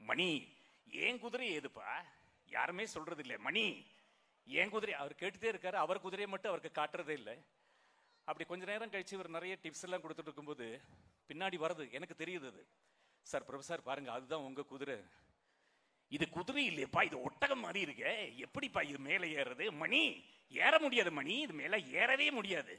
மணி ஏன் குதிரை ஏதுப்பா யாருமே சொல்றது இல்லை மணி ஏன் குதிரை அவர் கேட்டுட்டே இருக்காரு அவர் குதிரையை மட்டும் அவருக்கு காட்டுறதே இல்லை அப்படி கொஞ்ச நேரம் கழிச்சு இவர் நிறைய டிப்ஸ் எல்லாம் கொடுத்துட்டு இருக்கும்போது பின்னாடி வருது எனக்கு தெரியுது அது சார் ப்ரொஃபஸர் பாருங்க அதுதான் உங்க குதிரை இது குதிரை இல்லையப்பா இது ஒட்டகம் மாதிரி இருக்கே எப்படிப்பா இது மேலே ஏறுறது மணி ஏற முடியாது மணி இது மேலே ஏறவே முடியாது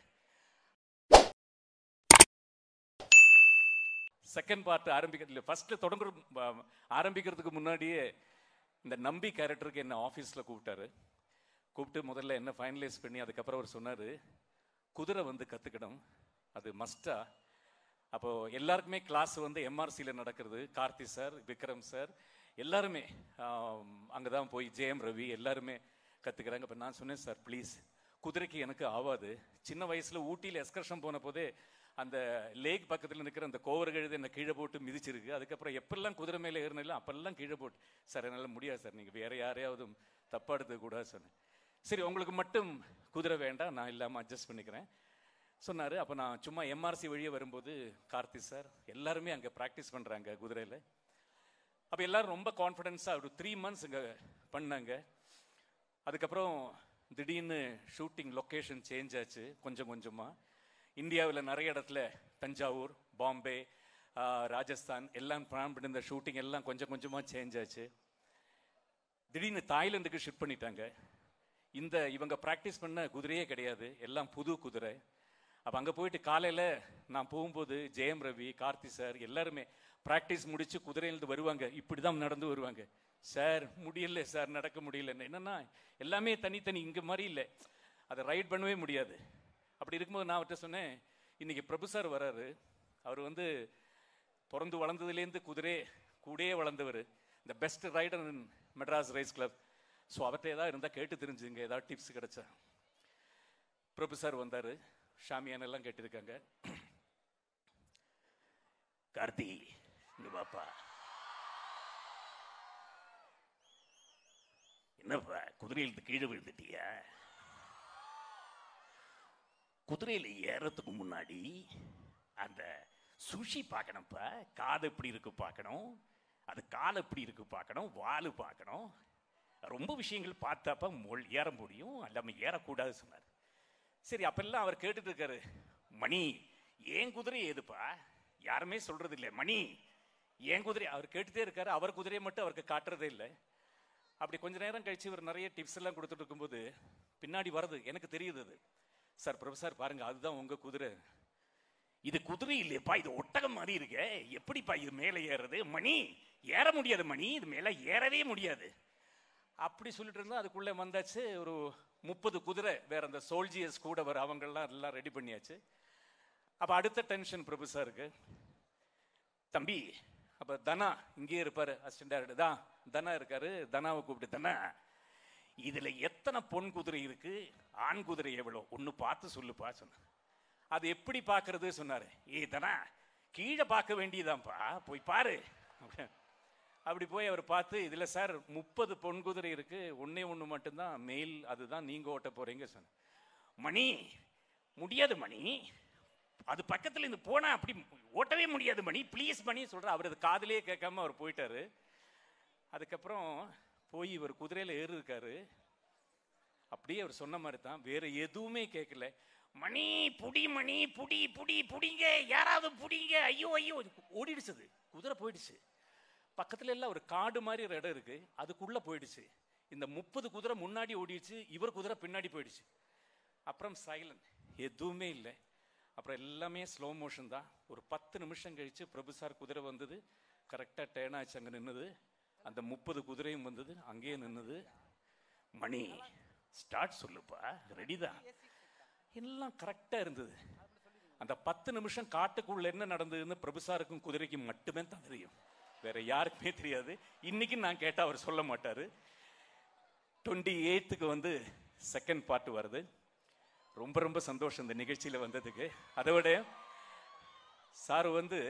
செகண்ட் பார்ட் ஆரம்பிக்கிறது ஃபர்ஸ்ட் தொடங்குற ப- ஆரம்பிக்கிறதுக்கு முன்னாடியே இந்த நம்பி கேரக்டருக்கு என்ன ஆஃபீஸில் கூப்பிட்டாரு கூப்பிட்டு முதல்ல என்ன ஃபைனலைஸ் பண்ணி அதுக்கப்புறம் அவர் சொன்னார் குதிரை வந்து கற்றுக்கணும் அது மஸ்டா அப்போ எல்லாருக்குமே கிளாஸ் வந்து எம்ஆர்சியில் நடக்கிறது கார்த்தி சார் விக்ரம் சார் எல்லாருமே அங்கே தான் போய் ஜெயம் ரவி எல்லாருமே கற்றுக்கிறாங்க இப்போ நான் சொன்னேன் சார் ப்ளீஸ் குதிரைக்கு எனக்கு ஆவாது சின்ன வயசில் ஊட்டியில் எஸ்கர்ஷன் போன போதே அந்த லேக் பக்கத்தில் நிற்கிற அந்த கோவர் கழுது என்னை கீழே போட்டு மிதிச்சிருக்கு அதுக்கப்புறம் எப்பெல்லாம் குதிரை மேலே ஏறினாலும் அப்பெல்லாம் கீழே போட்டு சார் என்னால் முடியாது சார் நீங்கள் வேற யாரையாவது தப்பா எடுத்துக்க கூடாது சொன்னேன் சரி உங்களுக்கு மட்டும் குதிரை வேண்டாம் நான் இல்லாமல் அட்ஜஸ்ட் பண்ணிக்கிறேன் சொன்னார் அப்போ நான் சும்மா எம்ஆர்சி வழியே வரும்போது கார்த்தி சார் எல்லாருமே அங்கே ப்ராக்டிஸ் பண்ணுறாங்க குதிரையில் அப்போ எல்லாரும் ரொம்ப கான்ஃபிடென்ஸாக ஒரு த்ரீ மந்த்ஸ் இங்கே பண்ணாங்க அதுக்கப்புறம் திடீர்னு ஷூட்டிங் லொக்கேஷன் சேஞ்ச் ஆச்சு கொஞ்சம் கொஞ்சமாக இந்தியாவில் நிறைய இடத்துல தஞ்சாவூர் பாம்பே ஆஹ், ராஜஸ்தான் எல்லாம் பிளான் பண்ணியிருந்த ஷூட்டிங் எல்லாம் கொஞ்சம் கொஞ்சமாக சேஞ்ச் ஆச்சு திடீர்னு தாய்லாந்துக்கு ஷிஃப்ட் பண்ணிட்டாங்க இந்த இவங்க ப்ராக்டிஸ் பண்ண குதிரையே கிடையாது எல்லாம் புது குதிரை அப்போ அங்கே போயிட்டு காலையில் நான் போகும்போது ஜெயம் ரவி கார்த்தி சார் எல்லாருமே ப்ராக்டிஸ் முடிச்சு குதிரையிலிருந்து வருவாங்க இப்படி தான் நடந்து வருவாங்க சார் முடியல சார் நடக்க முடியல என்னன்னா எல்லாமே தனித்தனி இங்கே மாதிரி இல்லை அதை ரைட் பண்ணவே முடியாது அப்படி இருக்கும்போது நான் அவர்கிட்ட சொன்னேன் இன்னைக்கு பிரபு சார் வராரு அவர் வந்து பிறந்து வளர்ந்ததுலேருந்து குதிரை கூடயே வளர்ந்தவர் இந்த best rider in Madras race club so அவர்கிட்ட ஏதாவது இருந்தால் கேட்டு தெரிஞ்சுங்க ஏதாவது டிப்ஸ் கிடைச்சா பிரபு சார் வந்தார் ஷாமியான் எல்லாம் கேட்டிருக்காங்க கார்த்தி இங்க பாப்பா என்னப்பா குதிரையிலிருந்து கீழே விழுந்துட்டியா குதிரையில ஏறதுக்கு முன்னாடி அந்த சுஷி பார்க்கணும்ப்பா காது எப்படி இருக்கு பார்க்கணும் அது கால் எப்படி இருக்கு பார்க்கணும் வால் பார்க்கணும் ரொம்ப விஷயங்கள் பார்த்தாப்ப மொழ் ஏற முடியும் எல்லாமே ஏறக்கூடாது சொன்னார் சரி அப்பெல்லாம் அவர் கேட்டுட்டு இருக்காரு மணி ஏன் குதிரை ஏதுப்பா யாருமே சொல்றது இல்லை மணி ஏன் குதிரை அவர் கேட்டுட்டே இருக்காரு அவர் குதிரையை மட்டும் அவருக்கு காட்டுறதே இல்லை அப்படி கொஞ்ச நேரம் கழிச்சு இவர் நிறைய டிப்ஸ் எல்லாம் கொடுத்துட்டு இருக்கும்போது பின்னாடி வருது எனக்கு தெரியுது அது சார் ப்ரொஃபஸர் பாருங்க அதுதான் உங்க குதிரை இது குதிரை இல்லையப்பா இது ஒட்டகம் மாதிரி இருக்கே எப்படிப்பா இது மேலே ஏறுறது மணி ஏற முடியாது மணி இது மேலே ஏறவே முடியாது அப்படி சொல்லிட்டு இருந்தா அதுக்குள்ளே வந்தாச்சு ஒரு முப்பது குதிரை வேற அந்த சோல்ஜியர்ஸ் கூட வர அவங்கெல்லாம் எல்லாம் ரெடி பண்ணியாச்சு அப்போ அடுத்த டென்ஷன் பிரபு சாருக்கு தம்பி அப்போ தனா இங்கேயே இருப்பாரு அசிஸ்டன்ட் டேரக்டர் தான் தனா இருக்காரு தனாவை கூப்பிட்டு தனா இதுல எத்தனை பொன் குதிரை இருக்கு ஆண் குதிரை எவ்வளோ ஒன்று பார்த்து சொல்லுப்பா சொன்ன அது எப்படி பார்க்கறது சொன்னாரு ஏ தனா கீழே பார்க்க வேண்டியதான்ப்பா போய் பாரு அப்படி போய் அவர் பார்த்து இதுல சார் முப்பது பொன் குதிரை இருக்கு ஒண்ணே ஒன்று மட்டும்தான் மெயில் அதுதான் நீங்க ஓட்ட போறீங்க சொன்ன மணி முடியாது மணி அது பக்கத்துல இருந்து போனா அப்படி ஓட்டவே முடியாது மணி ப்ளீஸ் மணி சொல்ற அவர் அது காதுலயே கேட்காம அவர் போயிட்டாரு அதுக்கப்புறம் போய் இவர் குதிரையில ஏறு இருக்காரு அப்படியே அவர் சொன்ன மாதிரி தான் வேற எதுவுமே கேட்கல மணி புடி மணி புடி புடி புடிங்க யாராவது புடிங்க ஐயோ ஐயோ ஓடிடுச்சு அது குதிரை போயிடுச்சு பக்கத்துல எல்லாம் ஒரு காடு மாதிரி ஒரு இடம் இருக்கு அதுக்குள்ள போயிடுச்சு இந்த முப்பது குதிரை முன்னாடி ஓடிடுச்சு இவர் குதிரை பின்னாடி போயிடுச்சு அப்புறம் சைலண்ட் எதுவுமே இல்லை அப்புறம் எல்லாமே ஸ்லோ மோஷன் தான் ஒரு பத்து நிமிஷம் கழிச்சு பிரபு சார் குதிரை வந்தது கரெக்டாக டேர்ன் ஆச்சு அங்கே நின்னது அந்த முப்பது குதிரையும் வந்தது அங்கேயே நின்னது மணி ஸ்டார்ட் சொல்லுப்பா ரெடி தான் எல்லாம் கரெக்டாக இருந்தது அந்த பத்து நிமிஷம் காட்டுக்குள்ள என்ன நடந்ததுன்னு பிரபுசாருக்கும் குதிரைக்கும் மட்டுமே தான் தெரியும் வேற யாருக்குமே தெரியாது இன்னைக்கு நான் கேட்டா அவர் சொல்ல மாட்டாரு டுவெண்ட்டி எயித்துக்கு வந்து செகண்ட் பார்ட் வருது ரொம்ப ரொம்ப சந்தோஷம் இந்த நிகழ்ச்சியில வந்ததுக்கு அதை விட சார் வந்து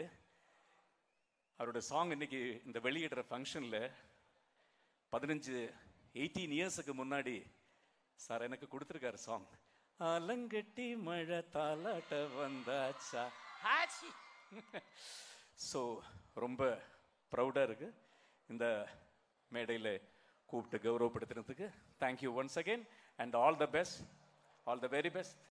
அவரோட சாங் இன்னைக்கு இந்த வெளியிடுற ஃபங்க்ஷன்ல பதினஞ்சு எயிட்டீன் இயர்ஸுக்கு முன்னாடி சார் எனக்கு கொடுத்துருக்காரு சாங் அலங்கட்டி மழை தாலாட்ட வந்தாச்சா ஆச்சி ஸோ ரொம்ப ப்ரௌடாக இருக்கு இந்த மேடையில் கூப்பிட்டு கௌரவப்படுத்துறதுக்கு thank you once again and all the best all the very best